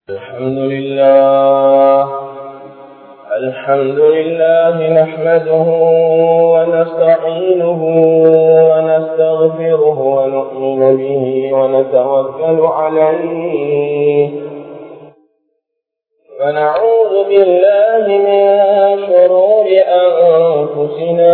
الحمد لله الحمد لله نحمده ونستعينه ونستغفره ونؤمن به ونتوكل عليه ونعوذ بالله من شرور أنفسنا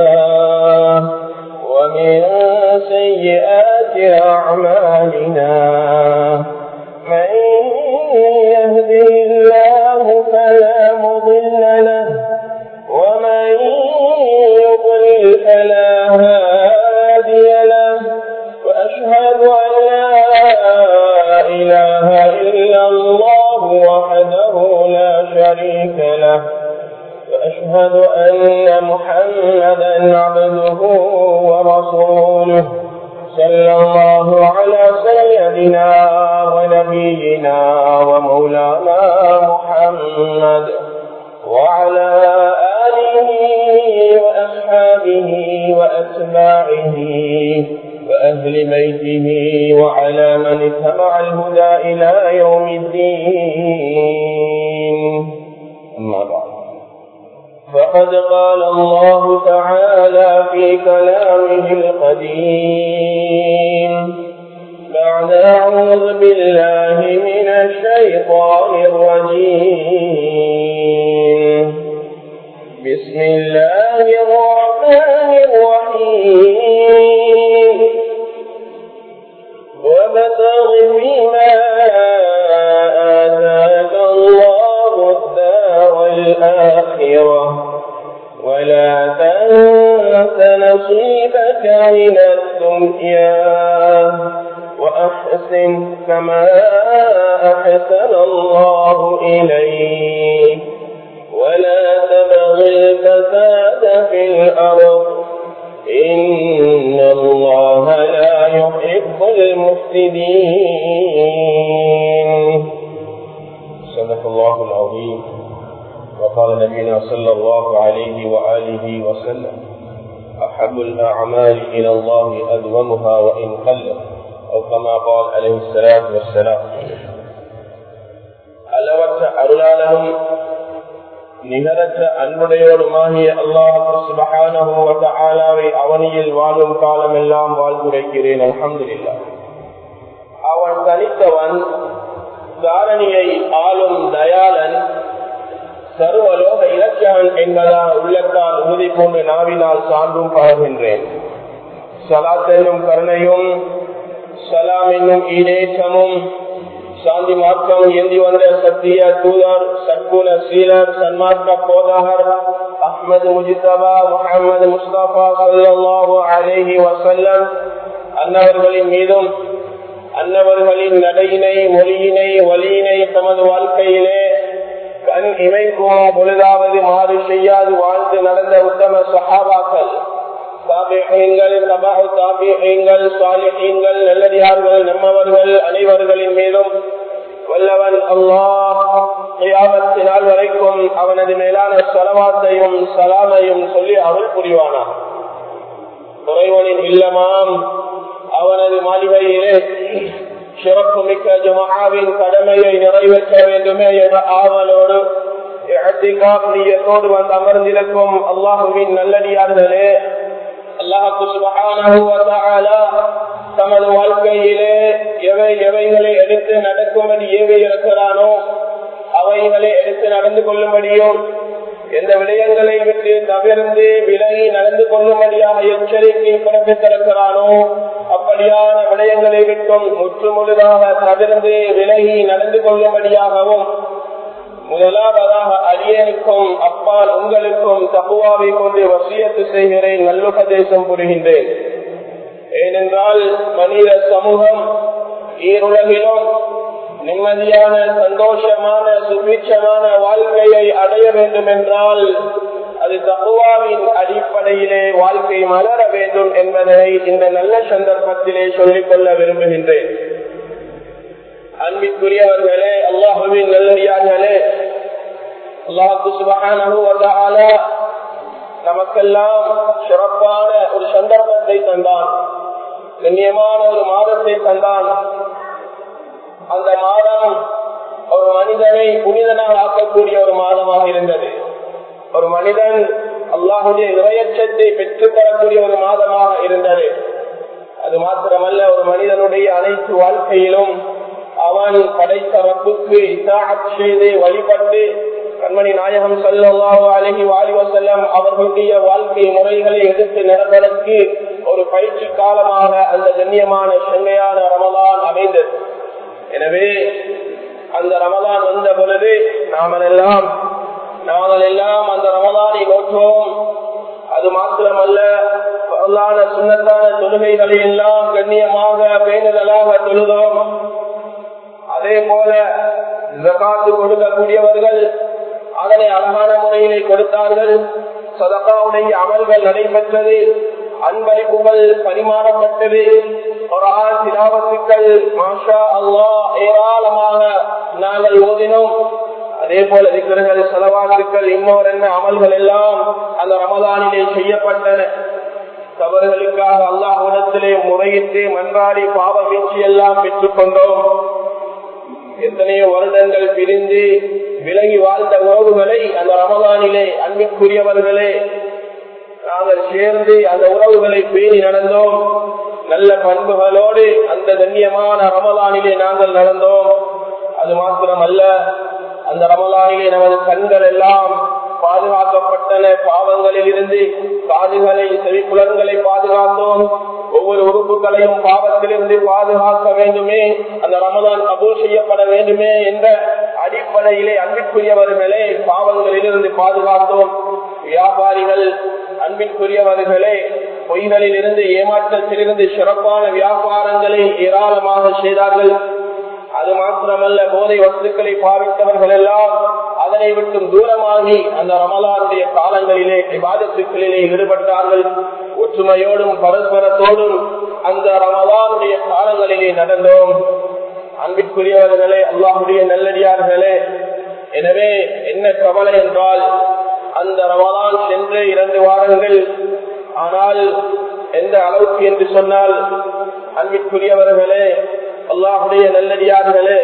ومن سيئات أعمالنا من يهده الله فلا مضل له ومن يضلل فلا هادي له وأشهد أن لا إله إلا الله وحده لا شريك له وأشهد أن محمدا عبده ورسوله صلى الله على سيدنا ونبينا ومولانا محمد وعلى آله وأصحابه وأتباعه وأهل بيته وعلى من اتبع الهدى إلى يوم الدين أما بعد فقد قال الله تعالى في كلامه القديم بعد أعوذ بالله من الشيطان الرجيم بسم الله الرحمن الرحيم وابتغ فيما آتاك الله الدار الآخرة ولا تنس نصيبك من الدنيا وأحسن كما أحسن الله إليك ولا تبغ الفساد في الأرض إن الله لا يحب المفسدين صدق الله العظيم وقال نبينا صلى الله عليه وآله وسلم أحب الأعمال إلى الله أدومها وإن قل أو كما قال عليه الصلاة والسلام அளவற்ற அருளாளரும் நிகரற்ற அன்புடையோருமாகிய அல்லாஹாவை அவனியில் வாழும் காலமெல்லாம் வாழ்வுரைக்கிறேன் அலமதுல்லா அவன் தனித்தவன் தாரணியை ஆளும் தயாளன் சர்வலோக இலக்கியன் என்பதால் உள்ளத்தால் உறுதி கொண்டு நாவினால் சான்றும் பழகின்றேன் சலாத் என்னும் கருணையும் சலாம் என்னும் ஈடேற்றமும் சாந்தி மார்க்கம் ஏந்தி வந்த சத்திய தூதர் சற்குண சீலர் சன்மார்க்க போதகர் அஹ்மது முஜிதபா முகமது முஸ்தபா சல்லாஹூ அலேஹி வசல்லம் அன்னவர்களின் மீதும் அன்னவர்களின் நடையினை மொழியினை வழியினை தமது வாழ்க்கையிலே கண் இமைக்கும் பொழுதாவது மாறு செய்யாது வாழ்ந்து நடந்த உத்தம சஹாபாக்கள் தாபிகள் தபாஹு தாபிகள் சாலிஹீன்கள் நல்லடியார்கள் நம்மவர்கள் அனைவர்களின் மீதும் வல்லவன் அல்லாஹ் வரைக்கும் அவனது மேலான சலவாத்தையும் சலாமையும் சொல்லி அருள் புரிவானா துறைவனின் இல்லமாம் அவனது மாளிகையிலே சிறப்பு மிக்க ஜுமாவின் கடமையை நிறைவேற்ற வேண்டுமே என்ற ஆவலோடு நீயத்தோடு வந்து அமர்ந்திருக்கும் அல்லாஹுவின் நல்லடியார்களே அல்லாஹு தமது வாழ்க்கையிலே எவை எவைகளை எடுத்து நடக்கும்படி ஏவி இருக்கிறானோ அவைகளை எடுத்து நடந்து கொள்ளும்படியும் எந்த விடயங்களை விட்டு தவிர்ந்து விலகி நடந்து கொள்ளும்படியாக எச்சரிக்கை பிறப்பித்திருக்கிறானோ அப்படியான விடயங்களை விட்டும் முற்று முழுதாக தவிர்ந்து விலகி நடந்து கொள்ளும்படியாகவும் முதலாவதாக அரியனுக்கும் அப்பால் உங்களுக்கும் தப்புவாவை கொண்டு வசியத்து செய்கிறேன் நல்லுபதேசம் புரிகின்றேன் ஏனென்றால் மனித சமூகம் ஈருலகிலும் நிம்மதியான சந்தோஷமான சுபீட்சமான வாழ்க்கையை அடைய வேண்டும் என்றால் அது தகுவாவின் அடிப்படையிலே வாழ்க்கை மலர வேண்டும் என்பதை இந்த நல்ல சந்தர்ப்பத்திலே சொல்லிக் கொள்ள விரும்புகின்றேன் அன்பிற்குரியவர்களே அல்லாஹுவின் நல்லடியார்களே அல்லாஹு சுபகான நமக்கெல்லாம் சிறப்பான ஒரு சந்தர்ப்பத்தை தந்தான் கண்ணியமான ஒரு மாதத்தை தந்தான் அந்த மாதம் ஒரு மனிதனை புனிதனாக ஆக்கக்கூடிய ஒரு மாதமாக இருந்தது ஒரு மனிதன் அல்லாஹுடைய இறையச்சத்தை பெற்றுத் தரக்கூடிய ஒரு மாதமாக இருந்தது அது மாத்திரமல்ல ஒரு மனிதனுடைய அனைத்து வாழ்க்கையிலும் அவன் படைத்த ரப்புக்கு இசாத் செய்து வழிபட்டு கண்மணி நாயகம் சல்லாஹு அலஹி வாலி வசல்லம் அவர்களுடைய வாழ்க்கை முறைகளை எடுத்து நடப்பதற்கு ஒரு பயிற்சி காலமாக அந்த கண்ணியமான செங்கையான ரமலான் அமைந்தது எனவே அந்த ரமலான் வந்த பொழுது நாமல் எல்லாம் நாங்கள் எல்லாம் அந்த ரமலானை நோற்றுவோம் அது மாத்திரமல்ல பரலான சுண்ணத்தான தொழுகைகளை எல்லாம் கண்ணியமாக பேணுதலாக தொழுதோம் அதே போல ஜகாத்து கொடுக்கக்கூடியவர்கள் அதனை அழகான முறையிலே கொடுத்தார்கள் சதகாவுடைய அமல்கள் நடைபெற்றது அன்பளிப்புகள் பரிமாறப்பட்டது குரான் திலாவத்துக்கள் மாஷா அல்லா ஏராளமாக நாங்கள் ஓதினோம் அதே போல இருக்கிறர்கள் செலவாக்குகள் இன்னொரு என்ன அமல்கள் எல்லாம் அந்த ரமதானிலே செய்யப்பட்டன தவறுகளுக்காக அல்லாஹிடத்திலே முறையிட்டு மன்றாடி பாவ வீழ்ச்சி எல்லாம் பெற்றுக் கொண்டோம் எத்தனையோ வருடங்கள் பிரிந்து விலகி வாழ்ந்த உறவுகளை அந்த ரமதானிலே அன்பிற்குரியவர்களே நாங்கள் சேர்ந்து அந்த உறவுகளை பேணி நடந்தோம் நல்ல பண்புகளோடு அந்த கண்ணியமான ரமலானிலே நாங்கள் நடந்தோம் அது மாத்திரமல்ல அந்த ரமலானிலே நமது கண்கள் எல்லாம் பாதுகாக்கப்பட்டன பாவங்களில் இருந்து காதுகளை செவிப்புலன்களை பாதுகாத்தோம் ஒவ்வொரு உறுப்புகளையும் பாவத்திலிருந்து பாதுகாக்க வேண்டுமே அந்த ரமதான் கபூல் செய்யப்பட வேண்டுமே என்ற அடிப்படையிலே அன்பிற்குரியவர்களே பாவங்களிலிருந்து பாதுகாத்தோம் வியாபாரிகள் அன்பிற்குரியவர்களே பொய்களில் இருந்து ஏமாற்றத்திலிருந்து சிறப்பான வியாபாரங்களை ஏராளமாக செய்தார்கள் அது மாத்திரமல்ல போதை வஸ்துக்களை பாவித்தவர்கள் எல்லாம் அதனை விட்டும் தூரமாகி அந்த ரமலானுடைய காலங்களிலே விவாதத்துக்களிலே ஈடுபட்டார்கள் ஒற்றுமையோடும் பரஸ்பரத்தோடும் அந்த ரமலானுடைய காலங்களிலே நடந்தோம் அன்பிற்குரியவர்களே அல்லாஹுடைய நல்லடியார்களே எனவே என்ன கவலை என்றால் அந்த ரமலான் சென்று இரண்டு வாரங்கள் ஆனால் எந்த அளவுக்கு என்று சொன்னால் அன்பிற்குரியவர்களே அல்லாஹுடைய நல்லடியார்களே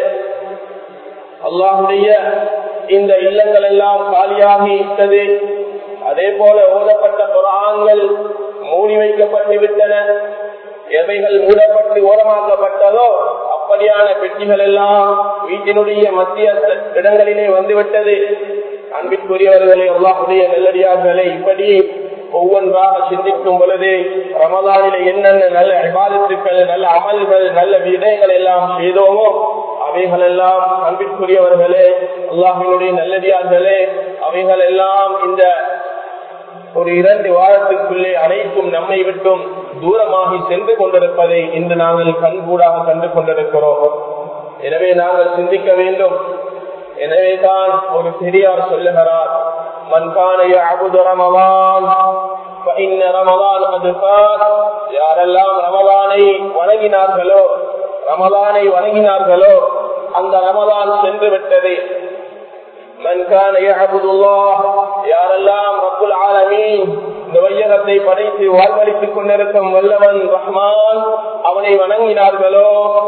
அல்லாஹுடைய இந்த இல்லங்கள் எல்லாம் காலியாகி விட்டது அதே போல ஓதப்பட்ட குரான்கள் மூடி வைக்கப்பட்டு விட்டன எவைகள் மூடப்பட்டு ஓரமாக்கப்பட்டதோ அப்படியான பெட்டிகள் எல்லாம் வீட்டினுடைய மத்திய இடங்களிலே வந்துவிட்டது அன்பிற்குரியவர்களே அல்லாஹுடைய நல்லடியார்களே இப்படி ஒவ்வொன்றாக சிந்திக்கும் பொழுது ரமதானில என்னென்ன நல்ல விவாதத்துக்கள் நல்ல அமல்கள் நல்ல விடயங்கள் எல்லாம் செய்தோமோ அவைகள் எல்லாம் அன்பிற்குரியவர்களே அல்லாஹினுடைய நல்லடியார்களே அவைகள் எல்லாம் இந்த ஒரு இரண்டு வாரத்துக்குள்ளே அனைத்தும் நம்மை விட்டும் தூரமாகி சென்று கொண்டிருப்பதை இன்று நாங்கள் கண்கூடாக கண்டு கொண்டிருக்கிறோம் எனவே நாங்கள் சிந்திக்க வேண்டும் எனவேதான் ஒரு பெரியார் சொல்லுகிறார் மண்கானைய அபுது ரமவான் ரமதான் யாரெல்லாம் ரமதானை வணங்கினார்களோ ரமதானை வணங்கினார்களோ அந்த ரமதான் சென்று விட்டது யாரெல்லாம் ரப்புல் ஆலமீன் இந்த வையகத்தை படைத்து வாழ்வழித்துக் கொண்டிருக்கும் வல்லவன் ரஹ்மான் அவனை வணங்கினார்களோ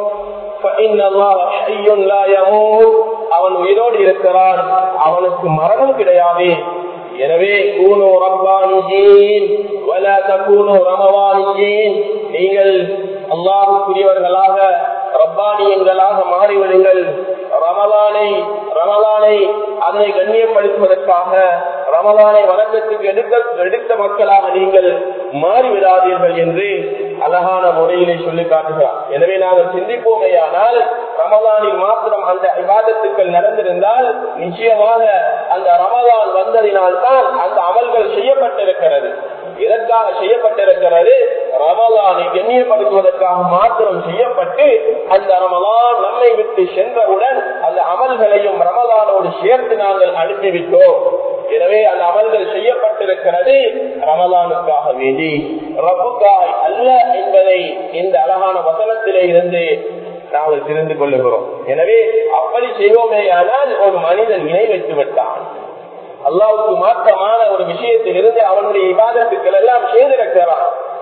அவன் உயிரோடு இருக்கிறான் அவனுக்கு மரணம் கிடையாது எனவே கூனோ ரப்பானிஜீன் வல தக்கூனோ ரமவானிஜீன் நீங்கள் அல்லாஹுக்குரியவர்களாக ரப்பானியங்களாக மாறிவிடுங்கள் ரமலானை ரமலானை அதனை கண்ணியப்படுத்துவதற்காக ரமலானை வணக்கத்துக்கு எடுக்க எடுத்த மக்களாக நீங்கள் மாறிவிடாதீர்கள் என்று அழகான முறையிலே சொல்லி காட்டுகிறார் எனவே நாங்கள் சிந்திப்போமையானால் ரமலானில் மாத்திரம் அந்த விவாதத்துக்கள் நடந்திருந்தால் நிச்சயமாக அந்த ரமலான் வந்ததினால் தான் அந்த அமல்கள் செய்யப்பட்டிருக்கிறது எதற்காக செய்யப்பட்டிருக்கிறது ரமலானை கண்ணியப்படுத்துவதற்காக மாத்திரம் செய்யப்பட்டு அந்த ரமலான் நம்மை விட்டு சென்றவுடன் அந்த அமல்களையும் ரமலானோடு சேர்த்து நாங்கள் அனுப்பிவிட்டோம் எனவே அந்த அமல்கள் செய்யப்பட்டிருக்கிறது ரமலானுக்காக வேண்டி ரப்புக்காய் அல்ல என்பதை இந்த அழகான வசனத்திலே இருந்து நாங்கள் தெரிந்து கொள்ளுகிறோம் எனவே அப்படி செய்வோமே ஆனால் ஒரு மனிதன் இணை வைத்து விட்டான் அல்லாவுக்கு மாற்றமான ஒரு விஷயத்தில் இருந்து அவனுடைய விவாதத்துக்கள் எல்லாம் செய்திருக்கிறான்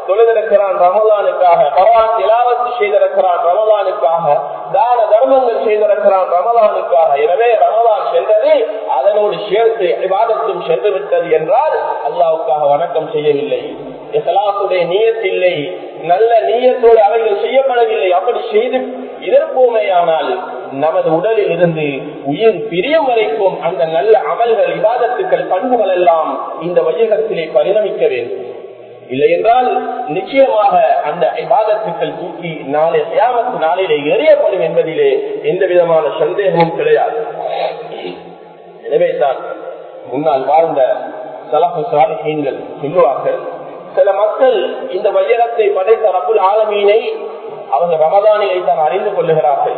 தொழுதிருக்கிறான் ரமலானுக்காக பகவான் திலாவத்து செய்திருக்கிறான் ரமலானுக்காக தான தர்மங்கள் செய்திருக்கிறான் ரமலானுக்காக எனவே ரமலான் சென்றது அதனோடு சேர்த்து விவாதத்தும் சென்று விட்டது என்றால் அல்லாவுக்காக வணக்கம் செய்யவில்லை இசலாத்துடைய நீயத்தில்லை நல்ல நீயத்தோடு அவைகள் செய்யப்படவில்லை அப்படி செய்து இருப்போமேயானால் நமது உடலில் இருந்து உயிர் பிரியும் வரைக்கும் அந்த நல்ல அமல்கள் விவாதத்துக்கள் பண்புகள் எல்லாம் இந்த வையகத்திலே பரிணமிக்க வேண்டும் இல்லை என்றால் நிச்சயமாக அந்த விவாதத்துக்கள் தூக்கி நாளை தியாமத்து நாளிலே எறியப்படும் என்பதிலே எந்த விதமான சந்தேகமும் கிடையாது எனவே தான் முன்னால் வாழ்ந்த சலப்பு சாலிகள் சொல்லுவார்கள் சில மக்கள் இந்த வையகத்தை படைத்த ரபுல் ஆலமீனை அவர்கள் ரமதானிலை தான் அறிந்து கொள்ளுகிறார்கள்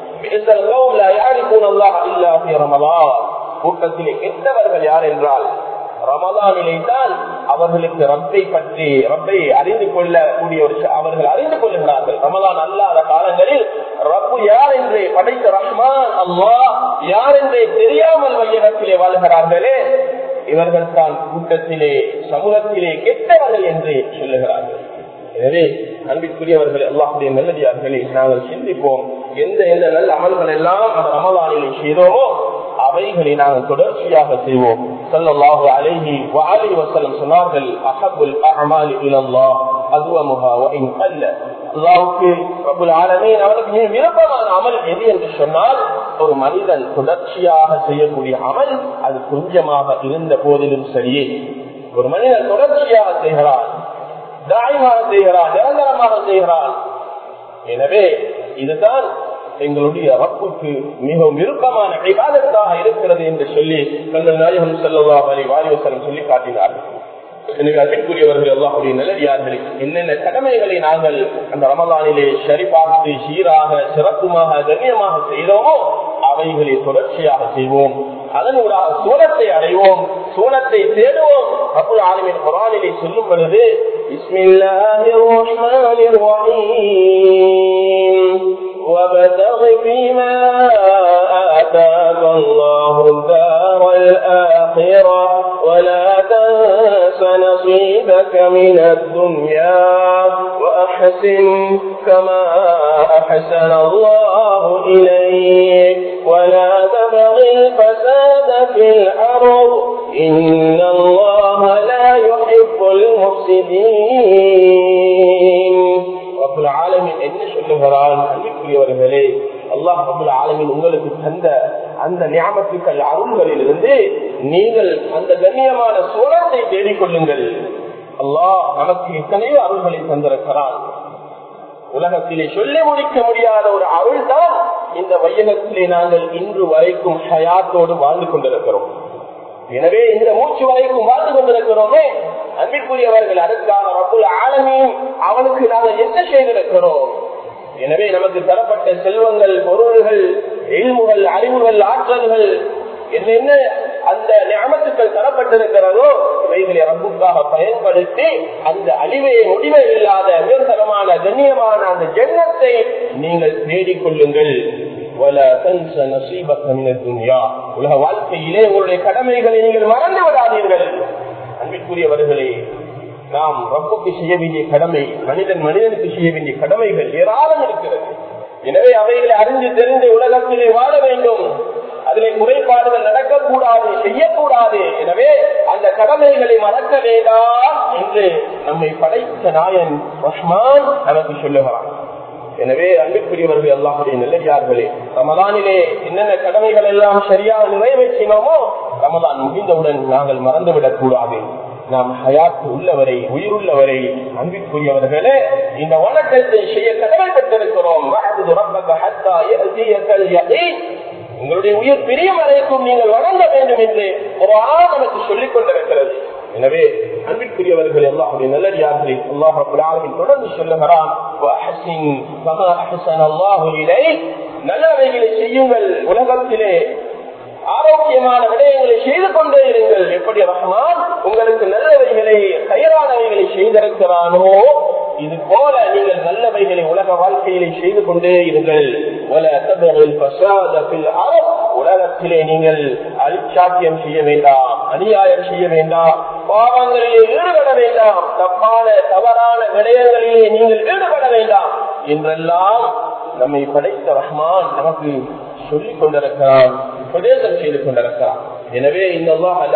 கூட்டத்திலே கெட்டவர்கள் யார் என்றால் ரமதானிலே தான் அவர்களுக்கு ரப்பை பற்றி ரப்பை அறிந்து கொள்ளக்கூடிய ஒரு அவர்கள் அறிந்து கொள்ளுகிறார்கள் ரமதான் அல்லாத காலங்களில் ரப்பு யார் என்றே படைத்த ரஹ்மான் அல்லா யார் என்றே தெரியாமல் வையகத்திலே வாழ்கிறார்களே இவர்கள் தான் கூட்டத்திலே சமூகத்திலே கெட்டவர்கள் என்று சொல்லுகிறார்கள் எனவே அன்பிற்குரியவர்கள் எல்லாருடைய நல்லடியார்களை நாங்கள் சிந்திப்போம் எந்த எந்த நல்ல அமல்கள் எல்லாம் அந்த ரமலானிலே செய்தோமோ அவைகளை நாங்கள் தொடர்ச்சியாக செய்வோம் சொல்லல்லாஹு அலைஹி வாலி வசலம் சொன்னார்கள் அஹபுல் அமாலி இலல்லா அதுவமுகா இன் அல்ல அல்லாவுக்கு பிரபுல் ஆலமே அவருக்கு மிக விருப்பமான அமல் எது என்று சொன்னால் ஒரு மனிதன் தொடர்ச்சியாக செய்யக்கூடிய அமல் அது கொஞ்சமாக இருந்த போதிலும் சரியே ஒரு மனிதன் தொடர்ச்சியாக செய்கிறான் தாயமாக செய்கிறான் நிரந்தரமாக செய்கிறான் எனவே இதுதான் எங்களுடைய ரப்புக்கு மிகவும் விருப்பமான விவாதத்தாக இருக்கிறது என்று சொல்லி தங்கள் நாயகம் செல்லவா வரை வாரிவசனம் சொல்லி காட்டினார்கள் எனவே அதற்குரியவர்கள் எல்லாருடைய நல்லடியார்கள் என்னென்ன கடமைகளை நாங்கள் அந்த ரமலானிலே சரி பார்த்து சீராக சிறப்புமாக கண்ணியமாக செய்தோமோ அவைகளை தொடர்ச்சியாக செய்வோம் அதனூடாக சூனத்தை அடைவோம் சூனத்தை தேடுவோம் அப்புள் ஆளுமின் குரானிலே சொல்லும் பொழுது وابتغ فيما آتاك الله الدار الآخرة ولا تنس نصيبك من الدنيا وأحسن كما أحسن الله إليك ولا تبغ الفساد في الأرض إن الله لا يحب المفسدين رب العالمين என்ன சொல்லுகிறான் அன்பிற்குரியவர்களே அல்லாஹ் ரபுல் ஆலமின் உங்களுக்கு தந்த அந்த ஞாபகத்துக்கள் அருள்களில் இருந்து நீங்கள் அந்த கண்ணியமான சோழத்தை தேடிக்கொள்ளுங்கள் அல்லாஹ் நமக்கு எத்தனையோ அருள்களை தந்திருக்கிறான் உலகத்திலே சொல்லி முடிக்க முடியாத ஒரு அருள் தான் இந்த வையகத்திலே நாங்கள் இன்று வரைக்கும் ஹயாத்தோடு வாழ்ந்து கொண்டிருக்கிறோம் எனவே இந்த மூச்சு வரைக்கும் வாழ்ந்து கொண்டிருக்கிறோமே அன்பிற்குரியவர்கள் அதுக்காக ரப்புல் ஆலமையும் அவனுக்கு நாங்கள் என்ன செய்திருக்கிறோம் எனவே நமக்கு தரப்பட்ட செல்வங்கள் பொருள்கள் எல்முகள் அறிவுகள் ஆற்றல்கள் என்னென்ன அந்த ஞாபகத்துக்கள் தரப்பட்டிருக்கிறதோ இவைகளை ரப்புக்காக பயன்படுத்தி அந்த அழிவை முடிவை இல்லாத நிரந்தரமான கண்ணியமான அந்த ஜென்னத்தை நீங்கள் தேடிக்கொள்ளுங்கள் உலக வாழ்க்கையிலே உங்களுடைய கடமைகளை நீங்கள் மறந்து விடாதீர்கள் அன்பிற்குரியவர்களே நாம் ரப்புக்கு செய்ய வேண்டிய கடமை மனிதன் மனிதனுக்கு செய்ய வேண்டிய கடமைகள் ஏராளம் இருக்கிறது எனவே அவைகளை அறிந்து தெரிந்து உலகத்திலே வாழ வேண்டும் அதிலே குறைபாடுகள் நடக்கக்கூடாது செய்யக்கூடாது எனவே அந்த கடமைகளை மறக்க வேண்டாம் என்று நம்மை படைத்த நாயன் ரஹ்மான் நமக்கு சொல்லுகிறான் எனவே அன்புக்குரியவர்கள் எல்லாருடைய நிலையார்களே ரமதானிலே என்னென்ன கடமைகள் எல்லாம் சரியாக நிறைவேற்றினோமோ ரமதான் முடிந்தவுடன் நாங்கள் மறந்துவிடக் கூடாது நாம் ஹயாத்து உள்ளவரை உயிருள்ளவரை அன்பிற்குரியவர்களே இந்த வணக்கத்தை செய்ய கடமைப்பட்டிருக்கிறோம் உங்களுடைய உயிர் பிரியும் வரைக்கும் நீங்கள் வணங்க வேண்டும் என்று ஒரு ஆள் நமக்கு சொல்லிக் கொண்டிருக்கிறது எனவே அன்பிற்குரியவர்கள் எல்லாருடைய நல்லடியார்களை அல்லாஹின் தொடர்ந்து சொல்லுகிறான் நல்லவைகளை செய்யுங்கள் உலகத்திலே ஆரோக்கியமான விடயங்களை செய்து கொண்டே இருங்கள் எப்படி ரஹ்மான் உங்களுக்கு நல்லவைகளை கையானவைகளை செய்திருக்கிறானோ இது போல நீங்கள் நல்லவைகளை உலக வாழ்க்கையிலே செய்து கொண்டே இருங்கள் உலகத்திலே நீங்கள் அழிச்சாட்டியம் செய்ய வேண்டாம் அநியாயம் செய்ய வேண்டாம் பாவங்களிலே ஈடுபட வேண்டாம் தப்பான தவறான விடயங்களிலே நீங்கள் ஈடுபட வேண்டாம் என்றெல்லாம் நம்மை படைத்த ரஹ்மான் நமக்கு சொல்லிக் கொண்டிருக்கிறான் உபதேசம் செய்து கொண்டிருக்கிறான் எனவே இந்த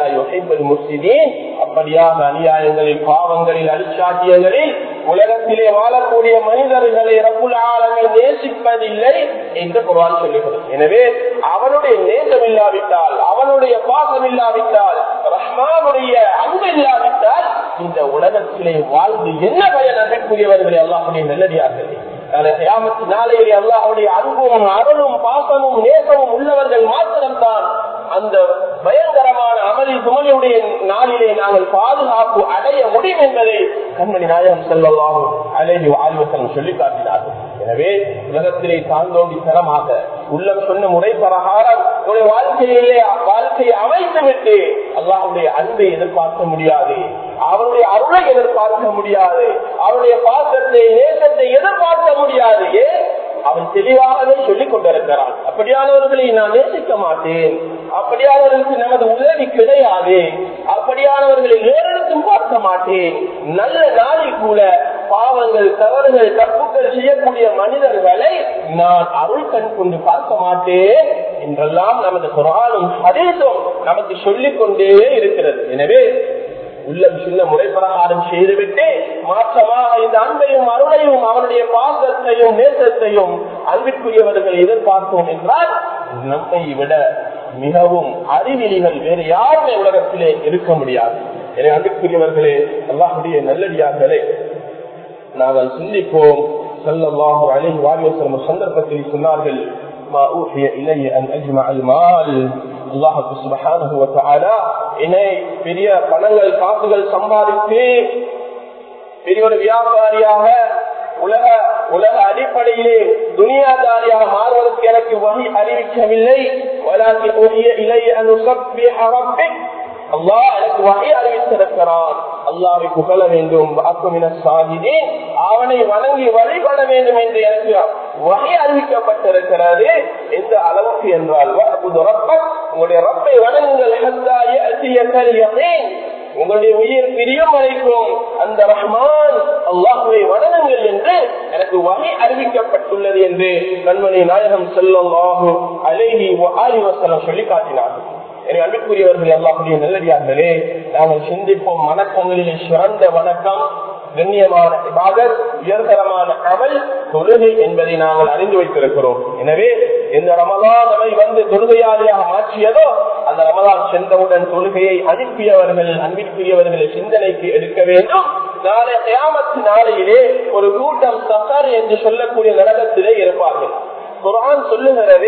முஸ்லிதீன் அப்படியாக அநியாயங்களில் பாவங்களில் அழிச்சாட்டியங்களில் உலகத்திலே வாழக்கூடிய மனிதர்களை ரப்புல் ஆலமி நேசிப்பதில்லை என்று குரான் சொல்லுகிறது எனவே அவனுடைய நேசம் இல்லாவிட்டால் அவனுடைய பாசம் இல்லாவிட்டால் ரஹ்மானுடைய அன்பு இல்லாவிட்டால் இந்த உலகத்திலே வாழ்ந்து என்ன பயன் அகக்கூடியவர்களை அல்லாஹுடைய நல்லடியார்கள் நாளையிலே அல்லாஹுடைய அன்பும் அருளும் பாசமும் நேசமும் உள்ளவர்கள் மாத்திரம்தான் அந்த பயங்கரமான அமளி சுமலியுடைய நாளிலே நாங்கள் பாதுகாப்பு அடைய முடியும் என்பதை கண்மணி நாயகம் செல்லவாகும் அழகி ஆய்வசனம் சொல்லி காட்டினார்கள் எனவே உலகத்திலே தாழ்ந்தோண்டி தரமாக உள்ளம் சொன்ன முறை பிரகாரம் வாழ்க்கையிலே வாழ்க்கையை அமைத்து விட்டு அல்லாஹுடைய அன்பை எதிர்பார்க்க முடியாது அவருடைய அருளை எதிர்பார்க்க முடியாது அவருடைய பாசத்தை நேசத்தை எதிர்பார்க்க முடியாது ஏன் அவன் தெளிவாகவே சொல்லிக் கொண்டிருக்கிறான் அப்படியானவர்களை நான் நேசிக்க மாட்டேன் அப்படியானவர்களுக்கு நமது உதவி கிடையாது அப்படியானவர்களை நேரிடத்தும் பார்க்க மாட்டேன் நல்ல நாளில் கூட பாவங்கள் தவறுகள் தப்புகள் செய்யக்கூடிய மனிதர்களை நான் அருள் கண் கொண்டு பார்க்க மாட்டேன் என்றெல்லாம் நமது குரானும் ஹதீசும் நமக்கு சொல்லிக் கொண்டே இருக்கிறது எனவே உள்ளம் சின்ன முறைப்பிரகாரம் செய்துவிட்டு மாற்றமாக இந்த அன்பையும் அருளையும் அவனுடைய பாசத்தையும் நேசத்தையும் அன்பிற்குரியவர்கள் எதிர்பார்த்தோம் என்றால் நம்மை விட மிகவும் அறிவிலிகள் வேறு யாருமே உலகத்திலே இருக்க முடியாது எனவே அன்பிற்குரியவர்களே அல்லாஹுடைய நல்லடியார்களே நாங்கள் சிந்திப்போம் செல்லவாக அழகி வாரியசரம் சந்தர்ப்பத்தில் சொன்னார்கள் ما أوحي إلي أن أجمع المال الله سبحانه وتعالى என்னை பெரிய பணங்கள் காசுகள் சம்பாதித்து பெரிய ஒரு வியாபாரியாக உலக உலக அடிப்படையிலே துனியாதாரியாக மாறுவதற்கு எனக்கு வழி அறிவிக்கவில்லை அல்லாஹ் எனக்கு வகை அறிவித்திருக்கிறான் அல்லாவை புகழ வேண்டும் அவனை வணங்கி வழிபட வேண்டும் என்று எனக்கு வகை அறிவிக்கப்பட்டிருக்கிறது எந்த அளவுக்கு என்றால் உங்களுடைய ரப்பை வணங்குங்கள் உங்களுடைய உயிர் பிரியும் வரைக்கும் அந்த ரஹ்மான் அல்லாஹுவை வணங்குங்கள் என்று எனக்கு வகை அறிவிக்கப்பட்டுள்ளது என்று கண்மணி நாயகம் செல்லும் அலேஹி ஆலிவசனம் சொல்லி காட்டினார்கள் எனவே அன்புக்குரியவர்கள் எல்லாருடைய நல்லடியார்களே நாங்கள் சிந்திப்போம் வணக்கங்களிலே சிறந்த வணக்கம் கண்ணியமான இபாதத் உயர்தரமான அமல் தொழுகை என்பதை நாங்கள் அறிந்து வைத்திருக்கிறோம் எனவே இந்த ரமதான் நம்மை வந்து தொழுகையாளியாக மாற்றியதோ அந்த ரமதான் சென்றவுடன் தொழுகையை அனுப்பியவர்கள் அன்பிற்குரியவர்களை சிந்தனைக்கு எடுக்க வேண்டும் நாளை கியாமத்து நாளையிலே ஒரு கூட்டம் சஃபர் என்று சொல்லக்கூடிய நரகத்திலே இருப்பார்கள் குரான் சொல்லுகிறது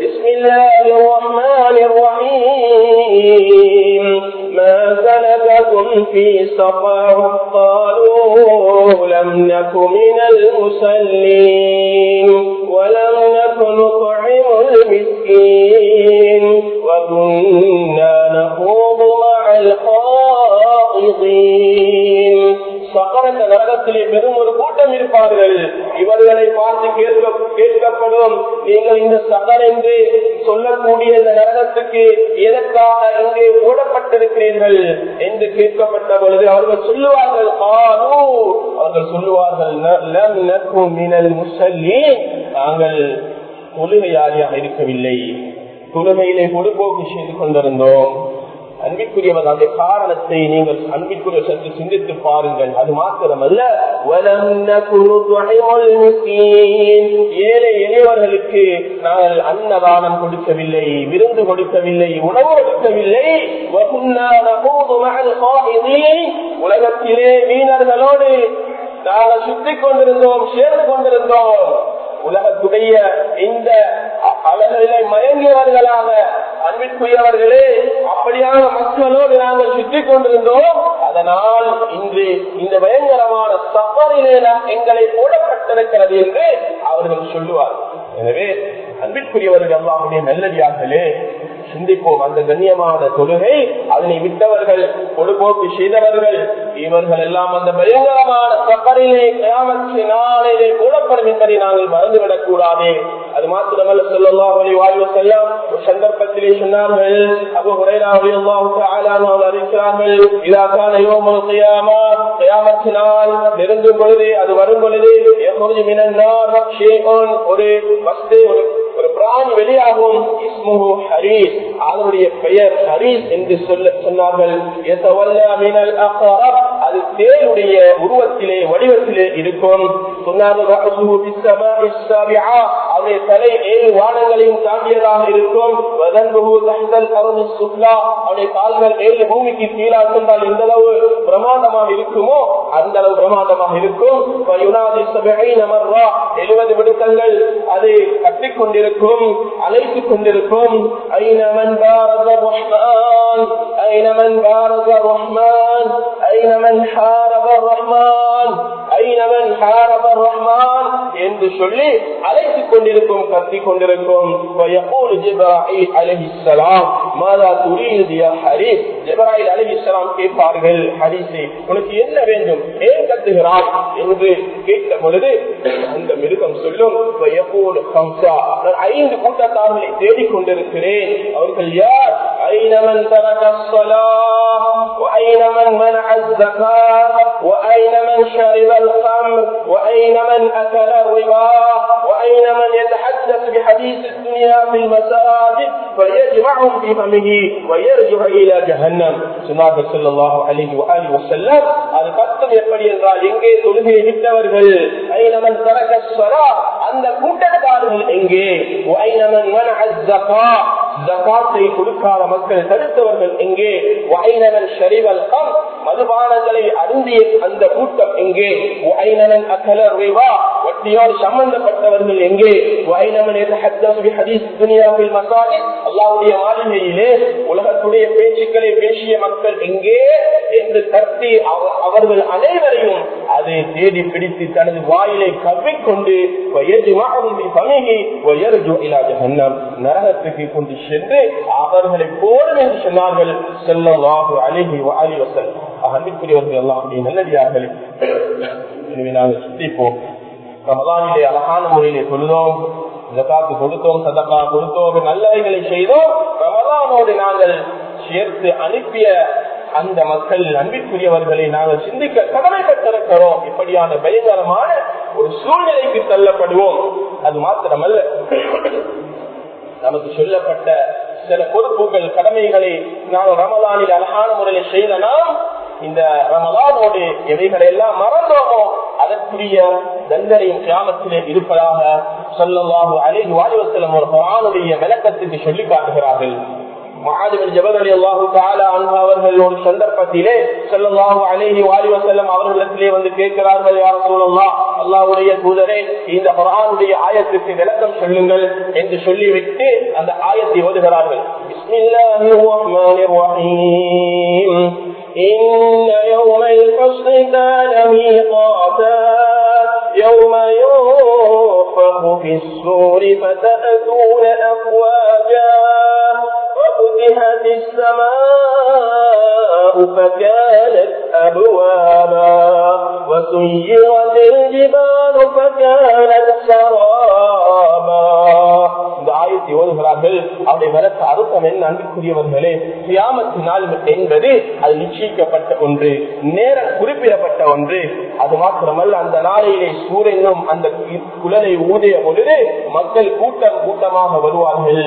ما سلككم في سقر قالوا لم نك من المسلين ولم نك نطعم المسكين وكنا نخوض مع الخائضين சக்கரத்த நரகத்திலே பெரும் ஒரு கூட்டம் இருப்பார்கள் இவர்களை பார்த்து கேட்க கேட்கப்படும் நீங்கள் இந்த சகர் என்று சொல்லக்கூடிய இந்த நரகத்துக்கு எதற்காக இங்கே போடப்பட்டிருக்கிறீர்கள் என்று கேட்கப்பட்ட பொழுது அவர்கள் சொல்லுவார்கள் கானோ அவர்கள் சொல்லுவார்கள் நாங்கள் தொழுகையாளியாக இருக்கவில்லை தொழுகையிலே பொதுபோக்கு செய்து கொண்டிருந்தோம் அன்பிற்குரியவர் அந்த காரணத்தை நீங்கள் அன்பிற்குரிய சற்று சிந்தித்து பாருங்கள் அது மாத்திரமல்ல ஏழை எளியவர்களுக்கு நாங்கள் அன்னதானம் கொடுக்கவில்லை விருந்து கொடுக்கவில்லை உணவு கொடுக்கவில்லை உலகத்திலே வீணர்களோடு நாங்கள் சுத்திக் கொண்டிருந்தோம் சேர்ந்து கொண்டிருந்தோம் உலகத்துடைய இந்த அழகிலே மயங்கியவர்களாக அன்பிற்குரியவர்களே அப்படியான மக்களோடு நாங்கள் நாங்கள் சுற்றி கொண்டிருந்தோம் அதனால் இன்று இந்த பயங்கரமான சஃபரிலே நாம் எங்களை போடப்பட்டிருக்கிறது என்று அவர்கள் சொல்லுவார் எனவே அன்பிற்குரியவர்கள் அல்லாவுடைய நல்லடியார்களே சிந்திப்போம் அந்த கண்ணியமான தொழுகை அதனை விட்டவர்கள் பொடுபோக்கு செய்தவர்கள் இவர்கள் எல்லாம் அந்த பயங்கரமான சப்பரிலே கிராமத்து நாளிலே கூடப்படும் என்பதை நாங்கள் மறந்துவிடக் கூடாது அது மாத்திரமல்ல சொல்லலாம் வாழ்வு செல்லாம் ஒரு சந்தர்ப்பத்திலே சொன்னார்கள் அபு அறிவிக்கிறார்கள் இதாக்கான யோமல் கியாமா கியாமத்து நாள் நெருங்கும் பொழுது அது வரும் பொழுது ஒரு வஸ்து ஒரு ஒரு பிராணி வெளியாகும் இஸ்முஹு ஹரீஸ் அதனுடைய பெயர் ஹரீஸ் என்று சொல்ல சொன்னார்கள் அது தேருடைய உருவத்திலே வடிவத்திலே இருக்கும் அவருடைய தலை ஏழு வானங்களையும் தாண்டியதாக இருக்கும் அவருடைய கால்கள் ஏழு பூமிக்கு கீழாக சென்றால் எந்த அளவு பிரமாண்டமாக இருக்குமோ அந்த அளவு பிரமாண்டமாக இருக்கும் எழுபது விடுத்தங்கள் அதை கட்டிக்கொண்டிருக்கும் அழைத்துக் கொண்டிருக்கும் ஐநமன் பாரத ரஹ்மான் ஐநமன் பாரத ரஹ்மான் ஐநமன் ஹாரப ரஹ்மான் ஐநமன் ஹாரப ரஹ்மான் என்று சொல்லி அழைத்துக் கொண்டிருக்கும் கத்திக் கொண்டிருக்கும் கேட்பார்கள் ஹரிசே உனக்கு என்ன வேண்டும் ஏன் கத்துகிறாய் என்று கேட்ட பொழுது அந்த மிருகம் சொல்லும் ஐந்து கூட்டத்தார்களை தேடிக் கொண்டிருக்கிறேன் அவர்கள் யார் ஐநமன் தரக وأين من منع الزكاة وأين من شرب الخمر وأين من أكل الربا وأين من يتحدث بحديث الدنيا في المساجد فيجمعهم في فمه ويرجع إلى جهنم سنة صلى الله عليه وآله وسلم அது கத்தம் எப்படி என்றால் எங்கே தொழுகையை விட்டவர்கள் ஐநமன் தரக அந்த கூட்டத்தார்கள் எங்கே ஐநமன் ஜகாத்தை கொடுக்காத மக்கள் தடுத்தவர்கள் எங்கே வைனவன் ஷரிவல் கம் மதுபானங்களை அருந்திய அந்த கூட்டம் எங்கே வைனவன் அகலர் ரிவா வட்டியோடு சம்பந்தப்பட்டவர்கள் எங்கே வைனவன் துனியாவில் மசாஜி அல்லாவுடைய மாளிகையிலே உலகத்துடைய பேச்சுக்களை பேசிய மக்கள் எங்கே என்று தட்டி அவர்கள் அனைவரையும் அதை தேடி பிடித்து தனது வாயிலை கவ்விக்கொண்டு நரகத்துக்கு கொண்டு சென்று அவர்களை போடும் என்று சொன்னார்கள் செல்லவாகு அழகி அலி வசல் அன்பிற்குரியவர்கள் எல்லாம் நல்லடியார்கள் எனவே நாங்கள் சிந்திப்போம் ரமதானிலே அழகான முறையிலே தொழுதோம் ஜக்காத்து கொடுத்தோம் சதக்கா கொடுத்தோம் நல்லவைகளை செய்தோம் ரமதானோடு நாங்கள் சேர்த்து அனுப்பிய அந்த மக்கள் அன்பிற்குரியவர்களை நாங்கள் சிந்திக்க கடமைப்பட்டிருக்கிறோம் இப்படியான பயங்கரமான ஒரு சூழ்நிலைக்கு தள்ளப்படுவோம் அது மாத்திரமல்ல நமக்கு சொல்லப்பட்ட சில பொறுப்புகள் கடமைகளை நாங்கள் ரமலானில் அழகான முறையில் செய்த நாம் இந்த ரமலானோடு எவைகளை எல்லாம் மறந்தோமோ அதற்குரிய தண்டனையும் கிராமத்திலே இருப்பதாக சொல்லலாக அலிஹி வாலிவசலம் ஒரு குரானுடைய விளக்கத்துக்கு சொல்லி காட்டுகிறார்கள் அவர்கள் ஒரு சந்தர்ப்பத்திலே செல்லல்லாஹு அலேஹி வாலிவசல்லம் அவர்களிடத்திலே வந்து கேட்கிறார்கள் யார் சொல்லலாம் அல்லாவுடைய தூதரே இந்த குரானுடைய ஆயத்திற்கு விளக்கம் சொல்லுங்கள் என்று சொல்லிவிட்டு அந்த ஆயத்தை ஓதுகிறார்கள் إن يوم الفصل كان ميقاتا يوم ينفخ في السور فتأتون أفواجا وفتحت السماء فكانت أبوابا وسيرت الجبال فكانت سرابا இந்த ஆயத்தை ஓதுகிறார்கள் அவருடைய விளக்க அர்த்தம் என்ன அன்புக்குரியவர்களே கியாமத்து நாள் என்பது அது நிச்சயிக்கப்பட்ட ஒன்று நேரம் குறிப்பிடப்பட்ட ஒன்று அது மாத்திரமல்ல அந்த நாளையிலே சூரியனும் அந்த குழலை ஊதிய பொழுது மக்கள் கூட்டம் கூட்டமாக வருவார்கள்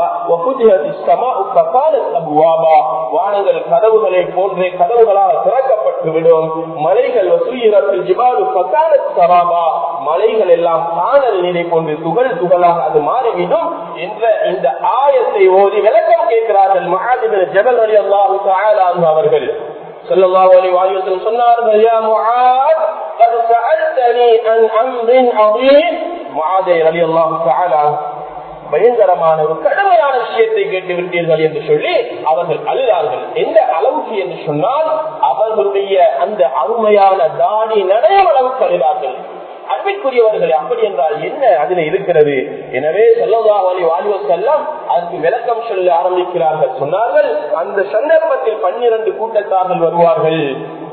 வானங்கள் கதவுகளை போன்றே கதவுகளால் திறக்கப்பட்டு விடும் மலைகள் வசூயிரத்தில் ஜிபாலு பக்கான சராபா மலைகள் எல்லாம் காணல் நிலை போன்று துகள் துகளாக அது மாறிவிடும் என்ற இந்த ஆயத்தை ஓதி விளக்கம் கேட்கிறார்கள் மகாதிபர் ஜபல் அலி அல்லாஹு அவர்கள் சொல்லல்லாஹு அலைஹி வஸல்லம் சொன்னார்கள் யா முஆத் قد سألتني عن أمر عظيم معاذ رضي الله تعالى பயங்கரமான ஒரு கடுமையான விஷயத்தை கேட்டு விட்டீர்கள் என்று சொல்லி அவர்கள் அழுதார்கள் எந்த அளவுக்கு என்று சொன்னால் அவர்களுடைய அந்த அருமையான தாடி நடையும் அளவுக்கு அழுதார்கள் அன்பிற்குரியவர்கள் அப்படி என்றால் என்ன அதில் இருக்கிறது எனவே செல்லதா வழி வாழ்வ செல்லம் அதுக்கு விளக்கம் சொல்ல ஆரம்பிக்கிறார்கள் சொன்னார்கள் அந்த சந்தர்ப்பத்தில் பன்னிரண்டு கூட்டத்தார்கள் வருவார்கள்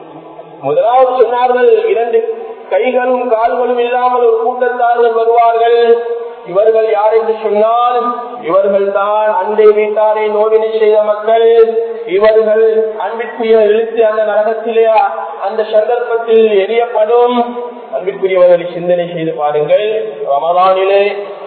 முதலாவது சொன்னார்கள் இரண்டு கைகளும் கால்களும் இல்லாமல் ஒரு கூட்டத்தார்கள் வருவார்கள் இவர்கள் யார் என்று சொன்னால் இவர்கள் தான் அண்டை வீட்டாரை நோவினை செய்த மக்கள் இவர்கள் அன்பிற்குரிய இழுத்து அந்த நரகத்திலே அந்த சந்தர்ப்பத்தில் எரியப்படும் அன்பிற்குரியவர்களை சிந்தனை செய்து பாருங்கள் ரமதானிலே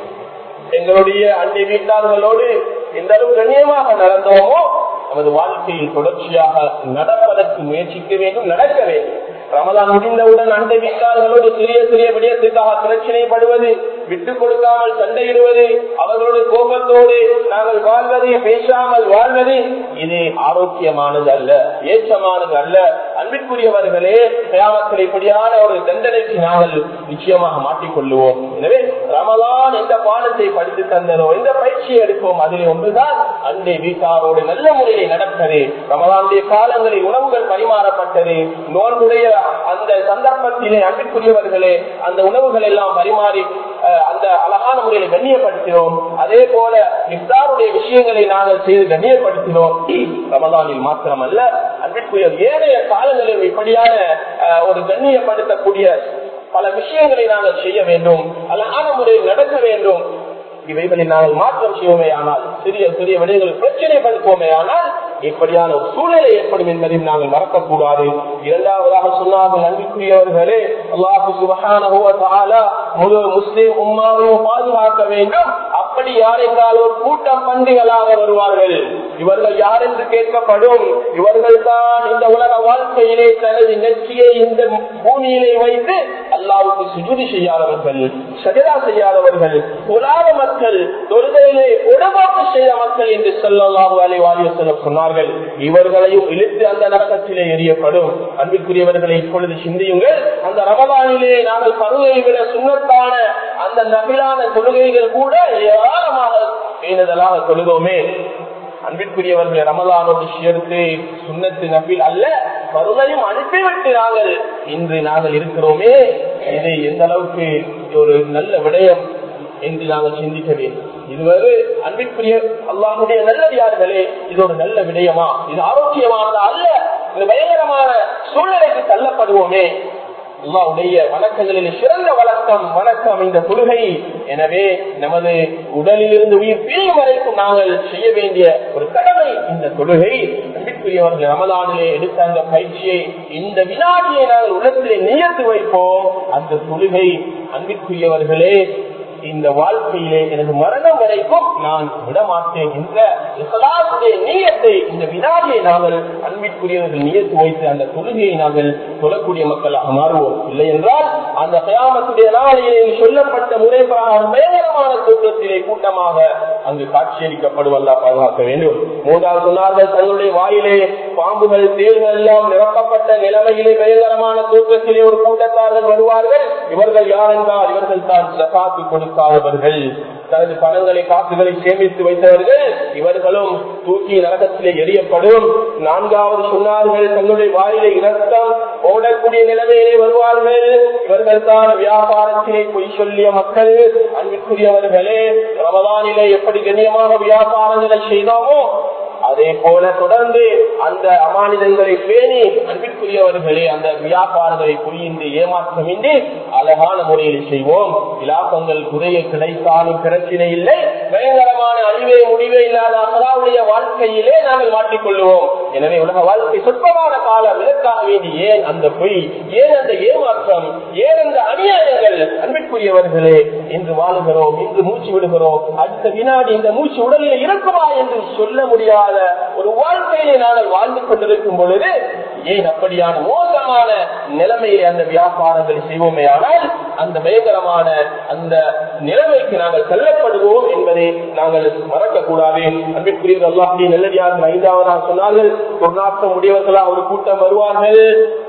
எங்களுடைய அண்டை வீட்டார்களோடு எந்த அளவு கண்ணியமாக நடந்தோமோ நமது வாழ்க்கையில் தொடர்ச்சியாக நடப்பதற்கு முயற்சிக்க வேண்டும் நடக்க வேண்டும் ரமதான் முடிந்தவுடன் அண்டை வீட்டார்களோடு சிறிய சிறிய விடயத்துக்காக பிரச்சனைப்படுவது விட்டுக் கொடுக்காமல் சண்டையிடுவது அவர்களோடு கோபத்தோடு நாங்கள் வாழ்வது பேசாமல் வாழ்வது இது ஆரோக்கியமானது அல்ல ஏற்றமானது அல்ல அன்பிற்குரியவர்களே கிராமத்தில் இப்படியான ஒரு தண்டனைக்கு நாங்கள் நிச்சயமாக மாட்டிக்கொள்ளுவோம் எனவே ரமலான் எந்த பாடத்தை படித்து தந்ததோ எந்த பயிற்சியை எடுப்போம் அதில் ஒன்றுதான் அண்டை வீட்டாரோடு நல்ல முறையில் நடப்பது ரமலானுடைய காலங்களில் உணவுகள் பரிமாறப்பட்டது நோன்புடைய அந்த சந்தர்ப்பத்திலே அன்பிற்குரியவர்களே அந்த உணவுகள் எல்லாம் பரிமாறி அந்த அழகான முறையில கண்ணியப்படுத்தினோம் அதே போல இஃப்தாருடைய விஷயங்களை நாங்கள் செய்து கண்ணியப்படுத்தினோம் ரமதானில் மாத்திரமல்ல அன்பிற்குரிய ஏனைய காலங்களில் இப்படியான ஒரு கண்ணியப்படுத்தக்கூடிய பல விஷயங்களை நாங்கள் செய்ய வேண்டும் அழகான முறையில் நடக்க வேண்டும் இவைகளில் நாங்கள் மாற்றம் செய்வோமே ஆனால் சிறிய சிறிய விடைகளை பிரச்சனைப்படுத்துவோமே ஆனால் இப்படியான ஒரு சூழ்நிலை ஏற்படும் என்பதையும் நாங்கள் மறக்கக்கூடாது இரண்டாவதாக சொன்னார்கள் அன்பிற்குரியவர்களே அல்லாஹு சுபகான முழு முஸ்லீம் உம்மாவையும் பாதுகாக்க வேண்டும் அப்படி யார் என்றால் ஒரு கூட்டம் பண்டிகளாக வருவார்கள் இவர்கள் யார் என்று கேட்கப்படும் இவர்கள் தான் இந்த உலக வாழ்க்கையிலே தனது நெற்றியை இந்த பூமியிலே வைத்து அல்லாவுக்கு சுஜுதி செய்யாதவர்கள் சஜதா செய்யாதவர்கள் உலாத மக்கள் தொழுகையிலே உடமாக்கு செய்த மக்கள் என்று சொல்லலாம் அலை வாலிவசலம் சொன்னார்கள் இவர்களையும் இழுத்து அந்த நரகத்திலே எரியப்படும் அன்பிற்குரியவர்களை இப்பொழுது சிந்தியுங்கள் அந்த ரமதானிலே நாங்கள் பருவை விட சுண்ணத்தான அந்த நபிலான தொழுகைகள் கூட ஏராளமாக பேணுதலாக தொழுதோமே அன்பிற்குரியவர்களை ரமலானோடு சேர்த்து சுண்ணத்து நபில் அல்ல பருவையும் அனுப்பிவிட்டு நாங்கள் இன்று நாங்கள் இருக்கிறோமே இதை எந்த அளவுக்கு ஒரு நல்ல விடயம் என்று நாங்கள் சிந்திக்க வேண்டும் இதுவரை அன்பிற்குரிய அல்லாஹுடைய நல்லடியார்களே இது ஒரு நல்ல விடயமா இது ஆரோக்கியமானதா அல்ல இது பயங்கரமான சூழ்நிலைக்கு தள்ளப்படுவோமே அல்லாவுடைய வணக்கங்களில் சிறந்த வழக்கம் வணக்கம் இந்த தொழுகை எனவே நமது உடலிலிருந்து உயிர் பிரியும் வரைக்கும் நாங்கள் செய்ய வேண்டிய ஒரு கடமை இந்த தொழுகை அன்பிற்குரியவர்கள் ரமலானிலே எடுத்த அந்த பயிற்சியை இந்த வினாடியை நாங்கள் உள்ளத்திலே நியத்து வைப்போம் அந்த தொழுகை அன்பிற்குரியவர்களே இந்த வாழ்க்கையிலே எனது மரணம் வரைக்கும் நான் விடமாட்டேன் என்ற இஸ்லாமுடைய நீயத்தை இந்த வினாடியை நாங்கள் அன்பிற்குரியவர்கள் நியத்து வைத்து அந்த தொழுகையை நாங்கள் சொல்லக்கூடிய மக்களாக மாறுவோம் இல்லை என்றால் அந்த கயாமத்துடைய நாளையே சொல்லப்பட்ட முறை பிரகாரம் பயங்கரமான தோற்றத்திலே கூட்டமாக அங்கு காட்சியளிக்கப்படுவதா பாதுகாக்க வேண்டும் மூன்றாவது சொன்னார்கள் தங்களுடைய வாயிலே பாம்புகள் தேள்கள் எல்லாம் நிரப்பப்பட்ட நிலைமையிலே பயங்கரமான தோற்றத்திலே ஒரு கூட்டத்தார்கள் வருவார்கள் இவர்கள் யார் என்றால் இவர்கள் தான் சகாத்து கொடுக்காதவர்கள் தனது பணங்களை காசுகளை சேமித்து வைத்தவர்கள் இவர்களும் தூக்கி நரகத்திலே எரியப்படும் நான்காவது சொன்னார்கள் தன்னுடைய வாயிலை இரத்தம் ஓடக்கூடிய நிலைமையிலே வருவார்கள் இவர்கள் தான் வியாபாரத்திலே பொய் சொல்லிய மக்கள் அன்பிற்குரியவர்களே ரமதானிலே எப்படி கண்ணியமாக வியாபாரங்களை செய்தோமோ அதே போல தொடர்ந்து அந்த அமானிதங்களை பேணி அன்பிற்குரியவர்களே அந்த வியாபாரங்களை பொய்யின்றி ஏமாற்றமின்றி அழகான முறையில் செய்வோம் இலாபங்கள் குறைய கிடைத்தாலும் பிரச்சனை இல்லை பயங்கரமான அழிவே முடிவே இல்லாத அகலாவுடைய வாழ்க்கையிலே நாங்கள் மாற்றிக்கொள்வோம் எனவே உலக வாழ்க்கை சொற்பமான காலம் விலக்காக வேண்டி ஏன் அந்த பொய் ஏன் அந்த ஏமாற்றம் ஏன் அந்த அநியாயங்கள் அன்பிற்குரியவர்களே இன்று வாழுகிறோம் இன்று மூச்சு விடுகிறோம் அடுத்த வினாடி இந்த மூச்சு உடலில் இருக்குமா என்று சொல்ல முடியாத ஒரு வாழ்க்கையிலே நாங்கள் வாழ்ந்து கொண்டிருக்கும் பொழுது ஏன் அப்படியான மோசமான நிலைமையிலே அந்த வியாபாரங்களை செய்வோமே ஆனால் அந்த பயங்கரமான அந்த நிலைமைக்கு நாங்கள் செல்லப்படுவோம் என்பதை நாங்கள் மறக்கக்கூடாது அன்பிற்குரிய அல்லாஹி நல்லடியாக ஐந்தாவதாக சொன்னார்கள் ஒரு நாட்டம் உடையவர்களா ஒரு கூட்டம் வருவார்கள்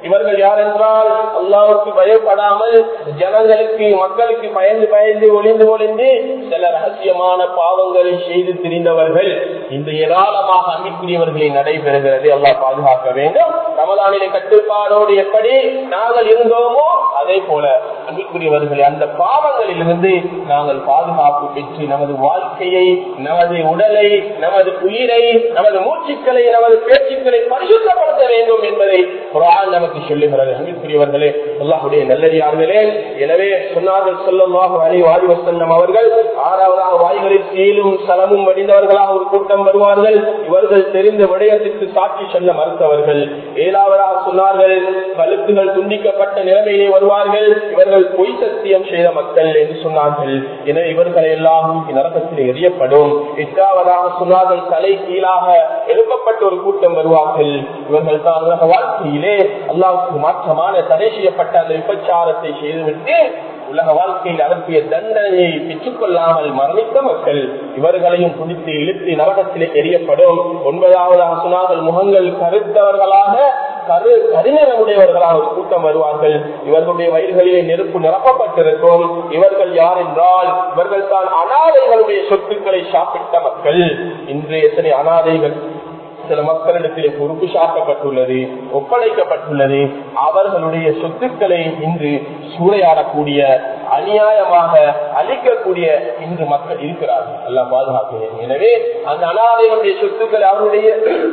இவர்கள் யார் என்றால் அல்லாவுக்கு பயப்படாமல் ஜனங்களுக்கு மக்களுக்கு பயந்து பயந்து ஒளிந்து ஒளிந்து சில ரகசியமான பாவங்களை செய்து திரிந்தவர்கள் இந்த ஏராளமாக அன்பிற்குரியவர்களில் நடைபெறுகிறது அல்லாஹ் பாதுகாக்க வேண்டும் ரமதானிலே கட்டுப்பாடோடு எப்படி நாங்கள் இருந்தோமோ அதே போல அன்பிற்குரியவர்களை அந்த பாவங்களிலிருந்து நாங்கள் பாதுகாப்பு பெற்று நமது வாழ்க்கையை நமது உடலை நமது உயிரை நமது மூச்சுக்களை நமது பேச்சுக்களை பரிசுத்தப்படுத்த வேண்டும் என்பதை குரான் நமக்கு சொல்லுகிறது அன்பிற்குரியவர்களே அல்லாஹுடைய நல்லடியார்களே எனவே சொன்னார்கள் சொல்லமாக அலி வாரி வசல்லம் அவர்கள் ஆறாவதாக வாய்களில் சீலும் சலமும் வடிந்தவர்களாக ஒரு கூட்டம் வருவார்கள் இவர்கள் தெரிந்த விடயத்திற்கு சாட்சி சொல்ல மறுத்தவர்கள் ஏழாவதாக சொன்னார்கள் கழுத்துகள் துண்டிக்கப்பட்ட நிலைமையிலே வருவார்கள் இவர்கள் பொய் சத்தியம் செய்த மக்கள் என்று சொன்னார்கள் எனவே இவர்களை எல்லாம் நரகத்தில் எரியப்படும் எட்டாவதாக சொன்னார்கள் தலை கீழாக எழுப்பப்பட்ட ஒரு கூட்டம் வருவார்கள் இவர்கள் தான் உலக வாழ்க்கையிலே அல்லாவுக்கு மாற்றமான தடை செய்யப்பட்ட அந்த விபச்சாரத்தை செய்துவிட்டு உலக வாழ்க்கையில் அனுப்பிய தண்டனையை பெற்றுக் கொள்ளாமல் மரணித்த மக்கள் இவர்களையும் குடித்து இழுத்து நரகத்திலே எரியப்படும் ஒன்பதாவதாக சொன்னார்கள் முகங்கள் கருத்தவர்களாக கரு கரிநிறமுடையவர்களாக ஒரு கூட்டம் வருவார்கள் இவர்களுடைய வயிறுகளிலே நெருப்பு நிரப்பப்பட்டிருக்கும் இவர்கள் யார் என்றால் இவர்கள் தான் அனாதைகளுடைய சொத்துக்களை சாப்பிட்ட மக்கள் இன்று எத்தனை அனாதைகள் சில மக்களிடத்திலே பொறுப்பு சாட்டப்பட்டுள்ளது ஒப்படைக்கப்பட்டுள்ளது அவர்களுடைய சொத்துக்களை இன்று சூறையாடக்கூடிய அநியாயமாக அழிக்கக்கூடிய இன்று மக்கள் இருக்கிறார்கள் எல்லாம் பாதுகாக்கிறேன் எனவே அந்த அனாதைகளுடைய சொத்துக்களை அவருடைய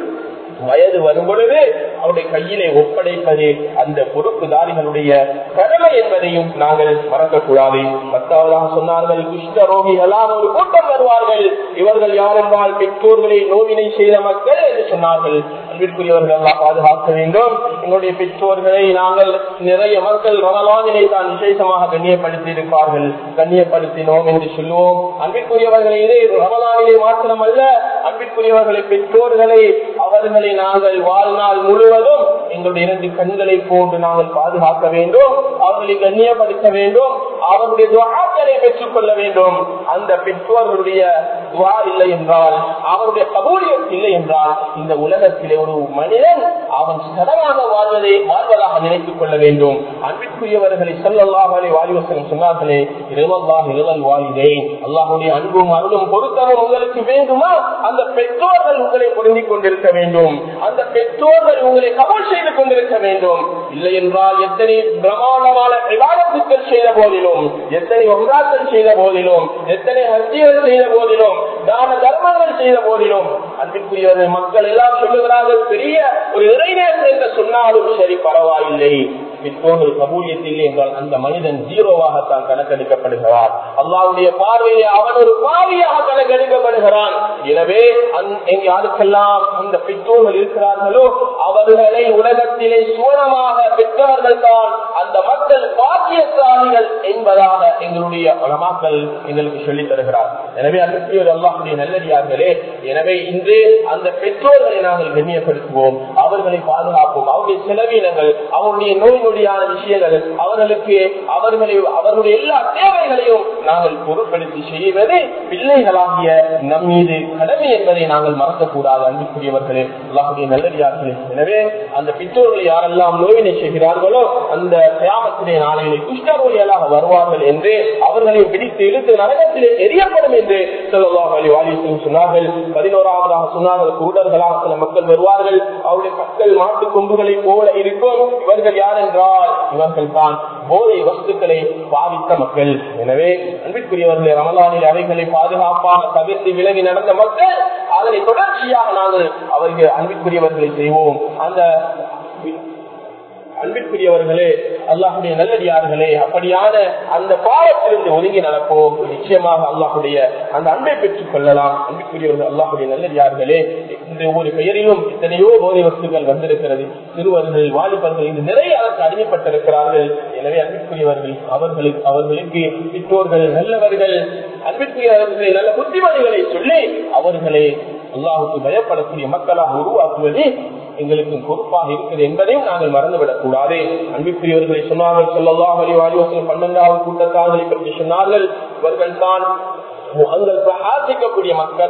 வயது வரும் பொழுது அவருடைய கையிலே ஒப்படைப்பது அந்த பொறுப்புதாரிகளுடைய கடமை என்பதையும் நாங்கள் மறக்கக்கூடாது பத்தாவதாக சொன்னார்கள் குஷ்ட ரோகிகளாக ஒரு கூட்டம் வருவார்கள் இவர்கள் யாரென்றால் பெற்றோர்களை நோவினை செய்த மக்கள் என்று சொன்னார்கள் அன்பிற்குரியவர்கள் எல்லாம் பாதுகாக்க வேண்டும் எங்களுடைய பெற்றோர்களை நாங்கள் நிறைய மக்கள் ரமலானினை தான் விசேஷமாக கண்ணியப்படுத்தி இருப்பார்கள் கண்ணியப்படுத்தினோம் என்று சொல்லுவோம் அன்பிற்குரியவர்களை இதே ரமலானிலே மாத்திரமல்ல அன்பிற்குரியவர்களை பெற்றோர்களை அவர்களை நாங்கள் வாழ்நாள் முழுவதும் எங்களுடைய இரண்டு கண்களை போன்று நாங்கள் பாதுகாக்க வேண்டும் அவர்களை கண்ணியப்படுத்த வேண்டும் அவருடைய துவாக்களை பெற்றுக் கொள்ள வேண்டும் அந்த பெற்றோர்களுடைய துவா இல்லை என்றால் அவருடைய கபூலியம் இல்லை என்றால் இந்த உலகத்திலே ஒரு மனிதன் அவன் சடமாக வாழ்வதை வாழ்வதாக நினைத்துக் கொள்ள வேண்டும் அன்பிற்குரியவர்களை சொல்லல்லாமலே வாலிவசனம் சொன்னார்களே இருவல்லாக இருவல் வாழ்கிறேன் அல்லாஹுடைய அன்பும் அருளும் பொருத்தமும் உங்களுக்கு வேண்டுமா அந்த பெற்றோர்கள் உங்களை பொருந்திக் கொண்டிருக்க வேண்டும் அந்த பெற்றோர்கள் உங்களை கபல் செய்து கொண்டிருக்க வேண்டும் இல்லை என்றால் எத்தனை பிரமாண்டமான விவாதத்துக்கள் செய்த போதிலும் எத்தனை ஒன்றாக்கள் செய்த போதிலும் எத்தனை ஹத்தியங்கள் செய்த போதிலும் தான தர்மங்கள் செய்த போதிலும் அன்பிற்குரியவர்கள் மக்கள் எல்லாம் சொல்லுகிறார்கள் பெரிய ஒரு இறைநேசம் என்று சொன்னாலும் சரி பரவாயில்லை பெற்றோர்கள் கபூலியத்தில் இல்லை என்றால் அந்த மனிதன் ஜீரோவாகத்தான் கணக்கெடுக்கப்படுகிறார் அல்லாவுடைய பார்வையிலே அவன் ஒரு பாவியாக கணக்கெடுக்கப்படுகிறான் எனவே யாருக்கெல்லாம் அந்த பெற்றோர்கள் இருக்கிறார்களோ அவர்களை உலகத்திலே சூழமாக பெற்றவர்கள் தான் அந்த மக்கள் பாக்கியசாலிகள் என்பதாக எங்களுடைய உலமாக்கள் எங்களுக்கு சொல்லித் தருகிறார் எனவே அன்புக்குரிய அல்லாஹுடைய நல்லடியார்களே எனவே இன்று அந்த பெற்றோர்களை நாங்கள் கண்ணியப்படுத்துவோம் அவர்களை பாதுகாப்போம் அவருடைய செலவீனங்கள் அவருடைய நோய் நொடியான விஷயங்கள் அவர்களுக்கு அவர்களை அவர்களுடைய எல்லா தேவைகளையும் நாங்கள் பொருட்படுத்தி செய்வது பிள்ளைகளாகிய நம் மீது கடமை என்பதை நாங்கள் மறக்கக்கூடாது அன்புக்குரியவர்களே அல்லாஹுடைய நல்லடியார்களே எனவே அந்த பெற்றோர்கள் யாரெல்லாம் நோயினை செய்கிறார்களோ அந்த கிராமத்திலே நாளையிலே குஷ்டரோகிகளாக வருவார்கள் என்று அவர்களை பிடித்து இழுத்து நரகத்திலே எரியப்படும் என்று சொல்லலாம் அலி வாலிசும் சொன்னார்கள் பதினோராவதாக சொன்னார்கள் குருடர்களாக சில மக்கள் வருவார்கள் அவருடைய மக்கள் மாட்டு கொம்புகளை போல இருக்கும் இவர்கள் யார் என்றால் இவர்கள் தான் போதை வஸ்துக்களை பாவித்த மக்கள் எனவே அன்பிற்குரியவர்களை ரமலானில் அவைகளை பாதுகாப்பாக தவிர்த்து விலகி நடந்த மக்கள் அதனை தொடர்ச்சியாக நாங்கள் அவர்கள் அன்பிற்குரியவர்களை செய்வோம் அந்த அன்பிற்குரியவர்களே அல்லாஹுடைய நல்லடியார்களே அப்படியான அந்த பாவத்திலிருந்து ஒதுங்கி நடப்போம் நிச்சயமாக அல்லாஹுடைய அந்த அன்பை பெற்றுக் கொள்ளலாம் அன்பிற்குரியவர்கள் அல்லாஹுடைய நல்லடியார்களே இந்த ஒரு பெயரிலும் எத்தனையோ போதை வஸ்துகள் வந்திருக்கிறது சிறுவர்கள் வாலிபர்கள் இது நிறைய அதற்கு அடிமைப்பட்டிருக்கிறார்கள் எனவே அன்பிற்குரியவர்கள் அவர்களுக்கு அவர்களுக்கு பெற்றோர்கள் நல்லவர்கள் அன்பிற்குரியவர்களை நல்ல புத்திமதிகளை சொல்லி அவர்களை அல்லாஹுக்கு பயப்படக்கூடிய மக்களாக உருவாக்குவது எங்களுக்கு பொறுப்பாக இருக்குது என்பதையும் நாங்கள் மறந்துவிடக் கூடாது அன்பிற்குரியவர்களை சொன்னார்கள் சொல்லலாம் அலிவாலிவசம் பன்னெண்டாவது கூட்டத்தார்களை பற்றி சொன்னார்கள் இவர்கள் தான் முகங்கள் பிரகாசிக்கக்கூடிய மக்கள்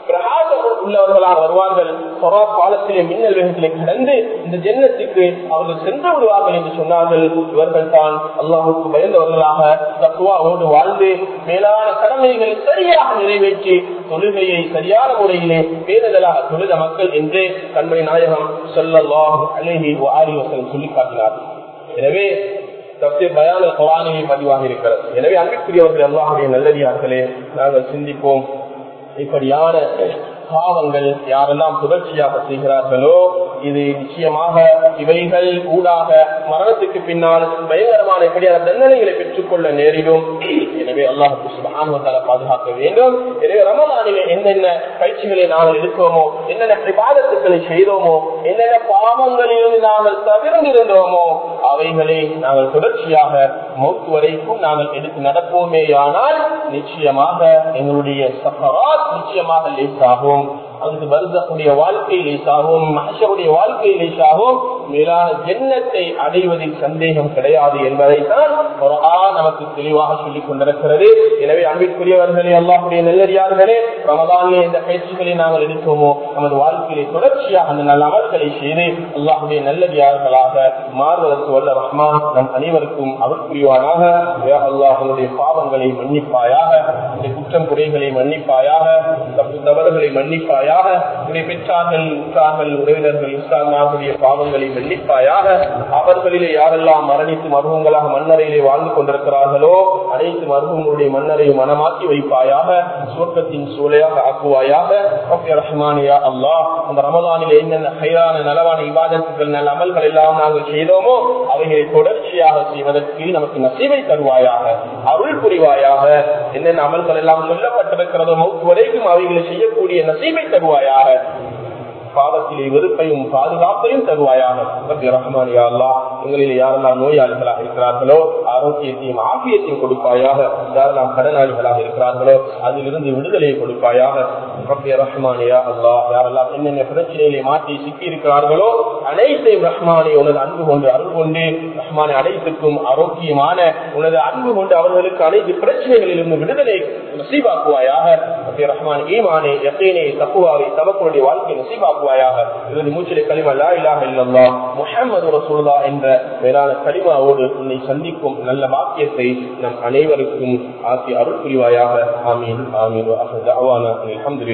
பிரகாசம் உள்ளவர்களாக வருவார்கள் சொரா பாலத்திலே மின்னல் வேகத்திலே கடந்து இந்த ஜென்னத்துக்கு அவர்கள் சென்று விடுவார்கள் என்று சொன்னார்கள் இவர்கள் தான் அல்லாஹுக்கு பயந்தவர்களாக தத்துவாவோடு வாழ்ந்து மேலான கடமைகளை சரியாக நிறைவேற்றி தொழுகையை சரியான முறையிலே பேருதலாக தொழுத மக்கள் என்று கண்மணி நாயகம் சொல்லல்லாஹ் அலேஹி ஆரி வசன் சொல்லி காட்டினார்கள் எனவே தப்சீர் பயான குரானிலே பதிவாக இருக்கிறது எனவே அன்பிற்குரியவர்கள் அல்லாஹுடைய நல்லடியார்களே நாங்கள் சிந்திப்போம் இப்படியான பாவங்கள் யாரெல்லாம் தொடர்ச்சியாக செய்கிறார்களோ இது நிச்சயமாக இவைகள் ஊடாக மரணத்துக்கு பின்னால் பயங்கரமான இப்படியான தண்டனைகளை பெற்றுக்கொள்ள நேரிடும் எனவே அல்லாஹுக்கு சுபகானுவத்தால பாதுகாக்க வேண்டும் எனவே ரமதானிலே என்னென்ன பயிற்சிகளை நாங்கள் எடுக்கோமோ என்னென்ன விவாதத்துக்களை செய்தோமோ என்னென்ன பாவங்களிலிருந்து நாங்கள் தவிர்ந்திருந்தோமோ அவைகளை நாங்கள் தொடர்ச்சியாக மௌத்து வரைக்கும் நாங்கள் எடுத்து நடப்போமேயானால் நிச்சயமாக எங்களுடைய சஃபராத் நிச்சயமாக லேசாகும் அதுக்கு வருதக்கூடிய வாழ்க்கை லேசாகும் மகஷருடைய வாழ்க்கை லேசாகும் மேலான ஜென்னத்தை அடைவதில் சந்தேகம் கிடையாது என்பதைத்தான் நமக்கு தெளிவாக சொல்லிக் கொண்டிருக்கிறது எனவே அன்பிற்குரியவர்களே அல்லாஹுடைய நல்லறியார்களே ரமதானிலே இந்த பயிற்சிகளை நாங்கள் எடுத்தோமோ நமது வாழ்க்கையிலே தொடர்ச்சியாக அந்த நல்ல அமல்களை செய்து அல்லாஹுடைய நல்லறியார்களாக மாறுவதற்கு வல்ல ரஹ்மான் நம் அனைவருக்கும் அவர் புரிவானாக அல்லாஹனுடைய பாவங்களை மன்னிப்பாயாக குற்றம் குறைகளை மன்னிப்பாயாக தப்பு தவறுகளை மன்னிப்பாயாக உடைய பெற்றார்கள் உற்றார்கள் உறவினர்கள் இஸ்லாமாவுடைய பாவங்களை மன்னிப்பாயாக அவர்களிலே யாரெல்லாம் மரணித்து மருவங்களாக மன்னரையிலே வாழ்ந்து கொண்டிருக்கிறார்களோ அனைத்து மருவங்களுடைய மன்னரை மனமாக்கி வைப்பாயாக சுவர்க்கத்தின் சூளையாக ஆக்குவாயாக ரஹ்மானியா அல்லாஹ் அந்த ரமதானில் என்னென்ன ஹைரான நலவான இவாதத்துகள் நல்ல அமல்கள் எல்லாம் நாங்கள் செய்தோமோ அவைகளை தொடர்ச்சியாக செய்வதற்கு நமக்கு நசீவை தருவாயாக அருள் புரிவாயாக என்னென்ன அமல்கள் எல்லாம் சொல்லப்பட்டிருக்கிறதோ மௌத்து வரைக்கும் அவைகளை செய்யக்கூடிய நசீவை தருவாயாக பாவத்திலே வெறுப்பையும் பாதுகாப்பையும் தருவாயாக ரஹ்மானியா அல்லா எங்களில் யாரெல்லாம் நோயாளிகளாக இருக்கிறார்களோ ஆரோக்கியத்தையும் ஆகியத்தையும் கொடுப்பாயாக யாரெல்லாம் கடனாளிகளாக இருக்கிறார்களோ அதிலிருந்து விடுதலையை கொடுப்பாயாக ரஹ்மானியா அல்லா யாரெல்லாம் என்னென்ன பிரச்சனைகளை மாற்றி சிக்கி இருக்கிறார்களோ அனைத்தையும் ரஹ்மானி உனது அன்பு கொண்டு அருள் கொண்டு ரஹ்மானி அனைத்துக்கும் ஆரோக்கியமான உனது அன்பு கொண்டு அவர்களுக்கு அனைத்து பிரச்சனைகளிலிருந்து விடுதலை நசீபாக்குவாயாக ரஹ்மான் ஈமானே யக்கீனே தப்புவாவை தமக்களுடைய வாழ்க்கை நசீபாக்குவாயாக இறுதி மூச்சிலை கலிமா லா இலாஹ இல்லல்லா முஹம்மது ரசூலுல்லா என்ற மேலான கலிமாவோடு உன்னை சந்திக்கும் நல்ல வாக்கியத்தை நம் அனைவருக்கும் ஆசி அருள் புரிவாயாக ஆமீன் ஆமீன் அல்ஹம்துலில்லாஹ்